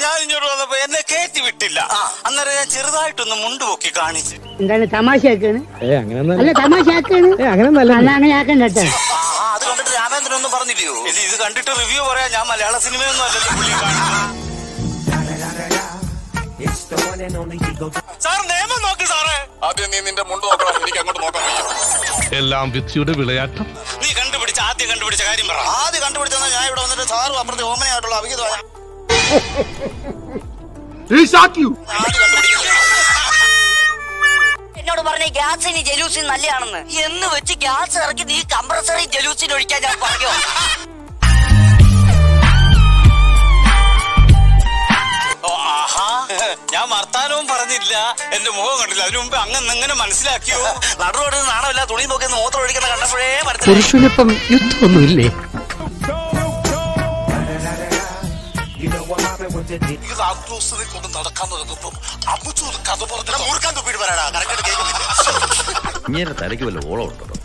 ഞാൻ ഇങ്ങോട്ട് വന്നപ്പോ എന്നെ കയറ്റി വിട്ടില്ല അന്നേരം ഞാൻ ചെറുതായിട്ടൊന്ന് മുണ്ട് പൊക്കി കാണിച്ച് എന്താണ് തമാശയാക്കാണ് ഏ അങ്ങനെ അല്ല തമാശയാക്കാണ് ഏ അങ്ങനെ നല്ല അല്ല അങ്ങനെ ആക്കണ്ട കേട്ടോ ആ, അത് കണ്ടിട്ട് രാമേന്ദ്രൻ ഒന്നും പറഞ്ഞില്ലയോ ഇത് ഇത് കണ്ടിട്ട് റിവ്യൂ പറയാൻ ഞാൻ മലയാള സിനിമയൊന്നും അല്ലല്ലോ പുള്ളി കാണിച്ചത് സാർ നിയമം നോക്ക് സാറേ ആദ്യം നീ നിന്റെ മുണ്ട് നോക്കണം എനിക്ക് അങ്ങോട്ട് നോക്കാൻ വയ്യ എല്ലാം വിധിയുടെ വിളയാട്ടം നീ കണ്ടുപിടിച്ച ആദ്യം കണ്ടുപിടിച്ച കാര്യം പറ ആദ്യം കണ്ടുപിടിച്ചാൽ ഞാൻ ഇവിടെ വന്നിട്ട് സാറും അപ്പുറത്തെ ഓമനയായിട്ടുള്ള അഭിഹിതമായ ആദ്യം കണ്ടുപിടിക്കുന്നത് എന്നോട് പറഞ്ഞ ഗ്യാസിന് ജലൂസിന് നല്ലതാണെന്ന് എന്ന് വെച്ച് ഗ്യാസ് ഇറക്കി നീ കംപ്രസറിൽ ജലൂസിന് ഒഴിക്കാൻ ഞാൻ പറഞ്ഞോ ഓ, ആഹാ ഞാൻ വർത്താനവും പറഞ്ഞില്ല എന്റെ മുഖം കണ്ടില്ല അതിനു മുമ്പ് അങ്ങനെ എങ്ങനെ മനസ്സിലാക്കിയോ നടുറോട് നാണമില്ല തുണി നോക്കി മൂത്രം ഒഴിക്കുന്ന കണ്ടപ്പോഴേ മനസ്സിലായി പുരുഷനിപ്പം യുദ്ധമൊന്നുമില്ലേ ഇത് ആക്രോസിനെ കൊണ്ട് നടക്കാൻ തുടങ്ങുമ്പോ അമ്മച്ചു ഒരു കഥ പറഞ്ഞ മൂർക്കാൻ തുപ്പിട്ട് പറയടാ കറക്റ്റ് കേൾക്കുന്നില്ല ഇങ്ങനെ തലയ്ക്ക് വല്ല ഓളം ഉണ്ടോ